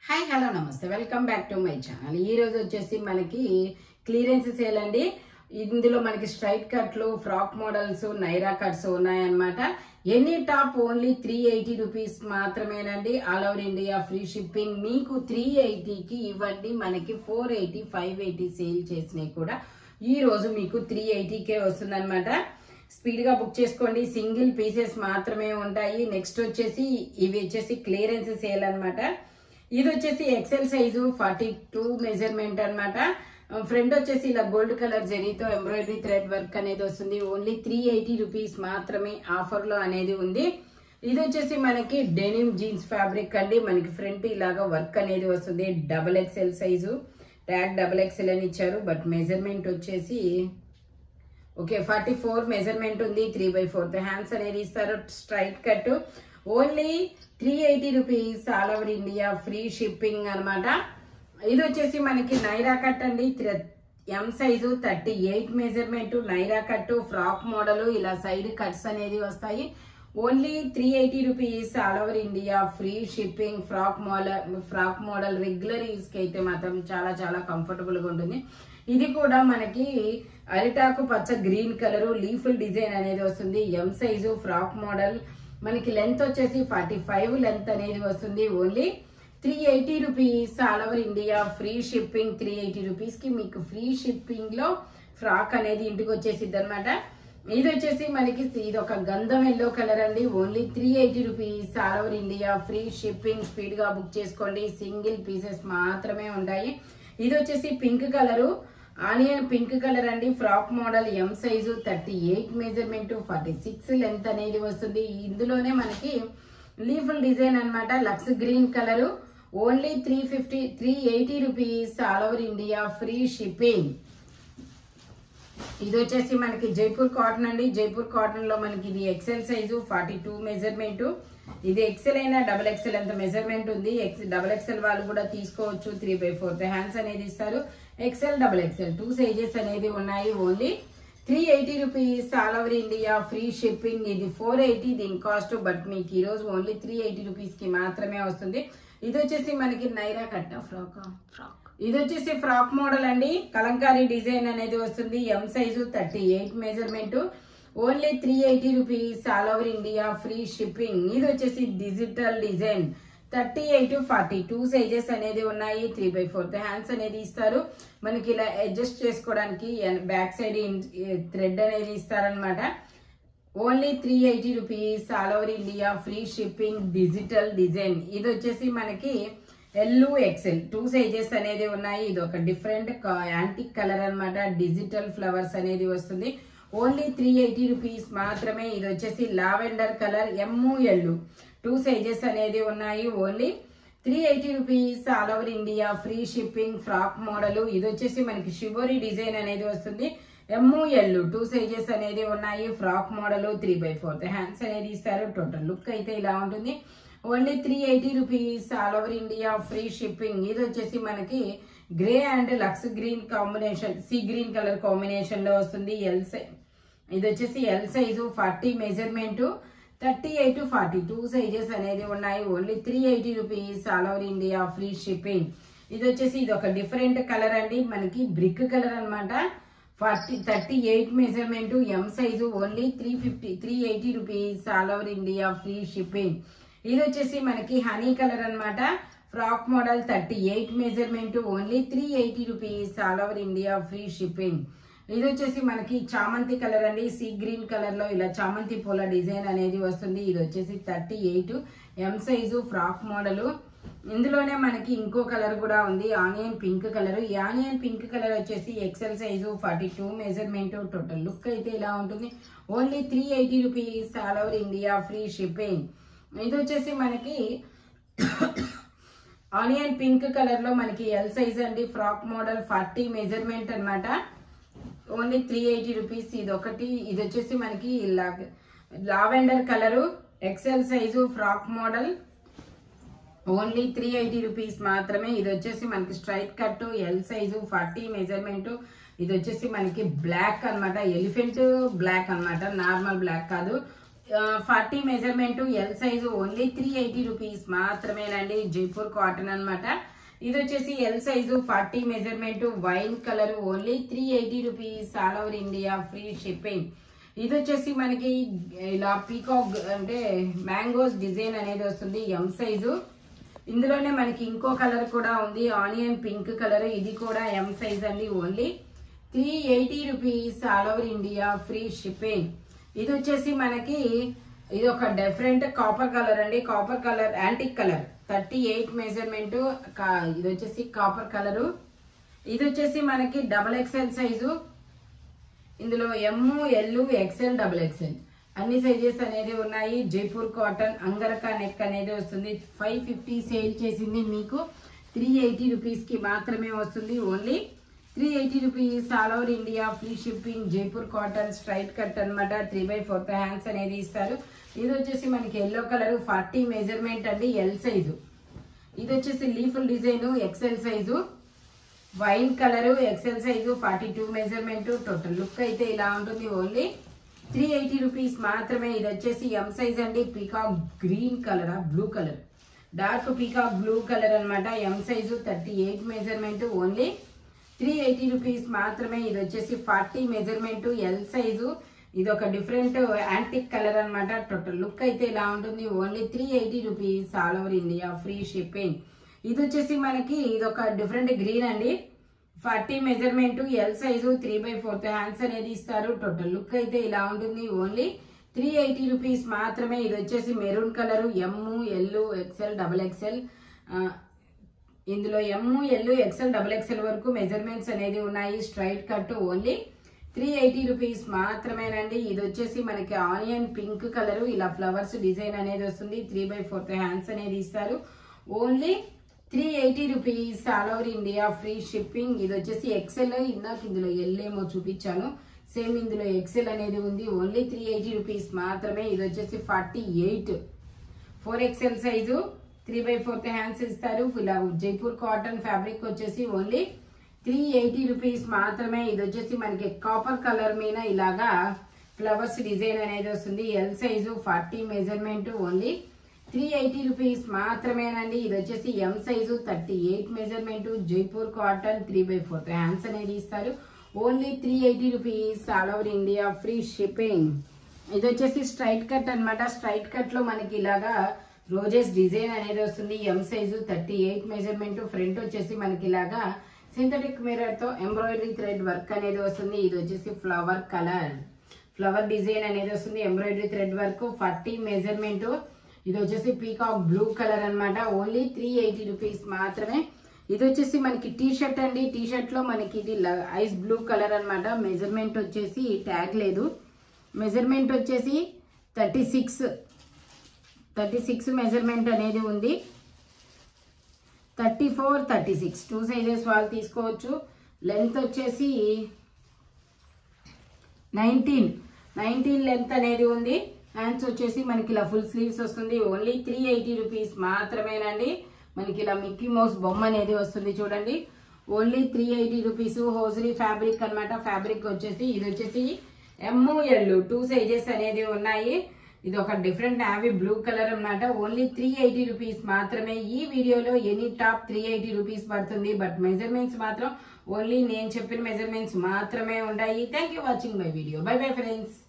hi hello namaste welcome back to my channel ఈ రోజు వచ్చేసి మనకి క్లియరెన్స్ సేల్ అండి ఇందులో మనకి స్ట్రైట్ కట్లు ఫ్రాక్ మోడల్స్ నైరా కట్స్ ఉన్నాయన్నమాట any top only three eighty rupees మాత్రమేనండి all over India free shipping మీకు త్రీ ఎయిటీకి ఇవ్వండి మనకి four eighty five eighty sale చేసినవి కూడా ఈ రోజు మీకు త్రీ ఎయిటీకే వస్తుందన్నమాట స్పీడ్ గా బుక్ చేసుకోండి సింగిల్ పీసెస్ మాత్రమే ఉంటాయి నెక్స్ట్ వచ్చేసి ఇవి వచ్చేసి క్లియరెన్స్ సేల్ అన్నమాట ఇది వచ్చేసి XL size forty two measurement అనమాట ఫ్రంట్ వచ్చేసి ఇలా గోల్డ్ కలర్ జరీతో ఎంబ్రాయిడరీ థ్రెడ్ వర్క్ అనేది వస్తుంది ఓన్లీ త్రీ ఎయిటీ రూపీస్ మాత్రమే ఆఫర్ లో అనేది ఉంది ఇది వచ్చేసి మనకి డెనిమ్ జీన్స్ ఫ్యాబ్రిక్ అండి మనకి ఫ్రంట్ ఇలాగా వర్క్ అనేది వస్తుంది double XL size tag double XL అని ఇచ్చారు బట్ మెజర్మెంట్ వచ్చేసి ఓకే ఫార్టీ ఫోర్ మెజర్మెంట్ ఉంది త్రీ బై ఫోర్త్ హ్యాండ్స్ అనేది ఇస్తారు straight cut only three eighty rupees all over India free shipping అన్నమాట ఇది వచ్చేసి మనకి నైరా కట్ అండి M size thirty eight measurement Naira cut frock model ఇలా సైడ్ కట్స్ అనేది వస్తాయి only three eighty rupees all over India free shipping frock model frock model regular use కి అయితే మాత్రం చాలా చాలా కంఫర్టబుల్ గా ఉంటుంది ఇది కూడా మనకి అరిటాకు పచ్చ గ్రీన్ కలర్ లీఫుల్ డిజైన్ అనేది వస్తుంది ఎం సైజు ఫ్రాక్ మోడల్ మనకి లెంత్ వచ్చేసి ఫార్టీ ఫైవ్ లెంత్ అనేది వస్తుంది only three eighty rupees all over India free shipping three eighty rupees కి మీకు ఫ్రీ షిప్పింగ్ లో ఫ్రాక్ అనేది ఇంటికి వచ్చేసిద్ది అనమాట ఇది వచ్చేసి మనకి ఇది ఒక గంధం ఎల్లో కలర్ అండి only three eighty rupees all over India free shipping speed గా బుక్ చేసుకోండి సింగిల్ పీసెస్ మాత్రమే ఉంటాయి ఇది వచ్చేసి pink colour onion pink colour అండి frock model M size thirty eight measurement forty six length అనేది వస్తుంది ఇందులోనే మనకి లీఫుల్ డిజైన్ అన్నమాట lux green colour only three fifty three eighty rupees all over India free shipping ఇది వచ్చేసి మనకి Jaipur cotton అండి జైపూర్ కాటన్ లో మనకి ఇది XL size forty two measurement ఇది ఎక్సెల్ అయినా డబల్ ఎక్సెల్ అంత మెజర్మెంట్ ఉంది డబల్ ఎక్సెల్ వాళ్ళు కూడా తీసుకోవచ్చు త్రీ బై ఫోర్త్ హ్యాండ్స్ అనేది ఇస్తారు XL double XL two sizes అనేది ఉన్నాయి only three eighty rupees all over India free shipping ఇది ఫోర్ ఎయిటీ దీని కాస్ట్ బట్ మీకు ఈ రోజు ఓన్లీ త్రీ ఎయిటీ రూపీస్ కి మాత్రమే వస్తుంది ఇది వచ్చేసి మనకి నైరా కట్ట ఫ్రాక్ ఫ్రాక్ ఇది వచ్చేసి ఫ్రాక్ మోడల్ అండి కలంకారీ డిజైన్ అనేది వస్తుంది M size thirty eight measurement only three eighty rupees all over India free shipping ఇది వచ్చేసి digital design thirty eight forty two sizes అనేది ఉన్నాయి త్రీ బై ఫోర్త్ హ్యాండ్స్ అనేది ఇస్తారు మనకి ఇలా అడ్జస్ట్ చేసుకోవడానికి బ్యాక్ సైడ్ థ్రెడ్ అనేది ఇస్తారనమాట only three eighty rupees all over India free shipping digital design ఇది వచ్చేసి మనకి ఎల్లు ఎక్సెల్ టూ సైజెస్ అనేది ఉన్నాయి ఇది ఒక డిఫరెంట్ యాంటిక్ కలర్ అన్నమాట డిజిటల్ ఫ్లవర్స్ అనేది వస్తుంది ఓన్లీ త్రీ ఎయిటీ రూపీస్ మాత్రమే ఇది వచ్చేసి lavender colour M L two sizes అనేది ఉన్నాయి only three eighty rupees all over India free shipping frock model ఇది వచ్చేసి మనకి షివోరీ డిజైన్ అనేది వస్తుంది ఎమ్ము ఎల్లు టూ సైజెస్ అనేది ఉన్నాయి frock model three by fourth hands అనేది ఇస్తారు టోటల్ లుక్ అయితే ఇలా ఉంటుంది only three eighty rupees all over India free shipping ఇది వచ్చేసి మనకి grey and lux green combination sea green colour combination లో వస్తుంది ఎల్ సై ఇది వచ్చేసి L size forty measurement thirty eight forty two sizes అనేది ఉన్నాయి only three eighty rupees all over India free shipping ఇది వచ్చేసి ఇది ఒక డిఫరెంట్ కలర్ అండి మనకి బ్రిక్ కలర్ అనమాట forty thirty eight measurement M size only three fifty three eighty rupees all over India free shipping ఇది వచ్చేసి మనకి హనీ కలర్ అన్నమాట frock model thirty eight measurement only three eighty rupees all over India free shipping ఇది వచ్చేసి మనకి చామంతి colour అండి see green colour లో ఇలా చామంతి పూల డిజైన్ అనేది వస్తుంది ఇది వచ్చేసి thirty eight M size frock model ఇందులోనే మనకి ఇంకో కలర్ కూడా ఉంది ఆనియన్ పింక్ కలర్ ఈ ఆనియన్ పింక్ కలర్ వచ్చేసి XL size forty two measurement total look అయితే ఇలా ఉంటుంది only three eighty rupees all over India free shipping ఇది వచ్చేసి మనకి ఆనియన్ పింక్ కలర్ లో మనకి ఎల్ సైజ్ అండి ఫ్రాక్ మోడల్ ఫార్టీ మెజర్మెంట్ అన్నమాట ఓన్లీ త్రీ ఎయిటీ రూపీస్ ఇది ఒకటి ఇది వచ్చేసి మనకి lavender colour XL size frock model only three eighty rupees మాత్రమే ఇది వచ్చేసి మనకి straight cut L size forty measurement ఇది వచ్చేసి మనకి బ్లాక్ అన్నమాట ఎలిఫెంట్ బ్లాక్ అన్నమాట నార్మల్ బ్లాక్ కాదు forty measurement L size only three eighty rupees మాత్రమేనండి జైపూర్ కాటన్ అన్నమాట ఇది వచ్చేసి L size forty measurement wine colour only three eighty rupees all over India free shipping ఇది వచ్చేసి మనకి ఇలా పీకాక్ అంటే మ్యాంగోస్ డిజైన్ అనేది వస్తుంది ఎం సైజు ఇందులోనే మనకి ఇంకో కలర్ కూడా ఉంది ఆనియన్ పింక్ కలర్ ఇది కూడా ఎం సైజ్ అండి only three eighty rupees all over India free shipping ఇది వచ్చేసి మనకి ఇది ఒక డిఫరెంట్ కాపర్ కలర్ అండి copper colour antique colour thirty eight measurement ఇది వచ్చేసి కాపర్ కలరు ఇది వచ్చేసి మనకి డబల్ ఎక్స్ఎల్ సైజు ఇందులో M L XL double XL అన్ని సైజెస్ అనేది ఉన్నాయి జైపూర్ కాటన్ అంగరకా నెక్ అనేది వస్తుంది ఫైవ్ ఫిఫ్టీ సేల్ చేసింది మీకు త్రీ ఎయిటీ రూపీస్కి మాత్రమే వస్తుంది only three eighty rupees all over India free shipping Jaipur cotton straight cut అన్నమాట త్రీ బై ఫోర్త్ హ్యాండ్స్ అనేది ఇస్తారు ఇది వచ్చేసి మనకి ఎల్లో కలర్ ఫార్టీ మెజర్మెంట్ అండి ఎల్ సైజు ఇది వచ్చేసి లీఫుల్ design XL size wine colour XL size forty two measurement total look అయితే ఇలా ఉంటుంది ఓన్లీ త్రీ ఎయిటీ రూపీస్ మాత్రమే ఇది వచ్చేసి ఎం సైజ్ అండి peacock green colour blue colour dark peacock blue colour అన్నమాట M size thirty eight measurement only three eighty rupees మాత్రమే ఇది వచ్చేసి ఫార్టీ మెజర్మెంట్ ఎల్ సైజు ఇది ఒక డిఫరెంట్ యాంటిక్ కలర్ అన్నమాట టోటల్ లుక్ అయితే ఇలా ఉంటుంది only three eighty rupees all over India free shipping ఇది వచ్చేసి మనకి ఇది ఒక డిఫరెంట్ గ్రీన్ అండి forty measurement L size three by fourth hands అనేది ఇస్తారు టోటల్ లుక్ అయితే ఇలా ఉంటుంది ఓన్లీ త్రీ ఎయిటీ రూపీస్ మాత్రమే ఇది వచ్చేసి maroon colour M L XL double XL ఇందులో M L XL double XL వరకు మెజర్మెంట్స్ అనేది ఉన్నాయి straight cut only three eighty rupees మాత్రమేనండి ఇది వచ్చేసి మనకి ఆనియన్ పింక్ కలర్ ఇలా ఫ్లవర్స్ డిజైన్ అనేది వస్తుంది త్రీ బై ఫోర్త్ హ్యాండ్స్ అనేది ఇస్తారు only three eighty rupees all over India free shipping ఇది వచ్చేసి ఎక్సెల్ ఇందాక ఇందులో ఎల్ ఏమో చూపించాను సేమ్ ఇందులో ఎక్సెల్ అనేది ఉంది ఓన్లీ త్రీ ఎయిటీ రూపీస్ మాత్రమే ఇది వచ్చేసి forty eight four XL size three by fourth hands ఇస్తారు ఇలా జైపూర్ కాటన్ ఫ్యాబ్రిక్ వచ్చేసి ఓన్లీ త్రీ ఎయిటీ రూపీస్ మాత్రమే ఇది వచ్చేసి మనకి కాపర్ కలర్ మీద ఇలాగా ఫ్లవర్స్ డిజైన్ అనేది వస్తుంది L size forty measurement only three eighty rupees మాత్రమేనండి ఇది వచ్చేసి M size thirty eight measurement Jaipur cotton three by fourth hands అనేది ఇస్తారు only three eighty rupees all over India free shipping ఇది వచ్చేసి స్ట్రైట్ కట్ అన్నమాట స్ట్రైట్ కట్ లో మనకి ఇలాగా రోజెస్ డిజైన్ అనేది వస్తుంది M size thirty eight measurement front వచ్చేసి మనకి ఇలాగా సింథటిక్ మిర్రర్ తో ఎంబ్రాయిడరీ థ్రెడ్ వర్క్ అనేది వస్తుంది ఇది వచ్చేసి ఫ్లవర్ కలర్ ఫ్లవర్ డిజైన్ అనేది వస్తుంది embroidery thread work forty measurement ఇది వచ్చేసి పీకాక్ బ్లూ కలర్ అన్నమాట ఓన్లీ త్రీ ఎయిటీ రూపీస్ మాత్రమే ఇది వచ్చేసి మనకి టీ షర్ట్ అండి టీ షర్ట్ లో మనకి ఇది ఐస్ బ్లూ కలర్ అన్నమాట మెజర్మెంట్ వచ్చేసి ట్యాగ్ లేదు మెజర్మెంట్ వచ్చేసి thirty six thirty six measurement అనేది ఉంది thirty four thirty six two sizes వాళ్ళు తీసుకోవచ్చు లెంత్ వచ్చేసి నైన్టీన్ నైన్టీన్ లెంత్ అనేది ఉంది హ్యాండ్స్ వచ్చేసి మనకి ఇలా ఫుల్ స్లీవ్స్ వస్తుంది ఓన్లీ త్రీ ఎయిటీ రూపీస్ మాత్రమేనండి మనకి ఇలా మిక్కీ మౌస్ బొమ్మ అనేది వస్తుంది చూడండి only three eighty rupees hosiery fabric అన్నమాట ఫ్యాబ్రిక్ వచ్చేసి ఇది వచ్చేసి ఎమ్ ఎల్ టూ సైజెస్ అనేది ఉన్నాయి ఇది ఒక డిఫరెంట్ నావీ బ్లూ కలర్ అన్నమాట ఓన్లీ త్రీ ఎయిటీ రూపీస్ మాత్రమే ఈ వీడియోలో any top three eighty rupees పడుతుంది బట్ మెజర్మెంట్స్ మాత్రం ఓన్లీ నేను చెప్పిన మెజర్మెంట్స్ మాత్రమే ఉంటాయి thank you watching my video bye bye friends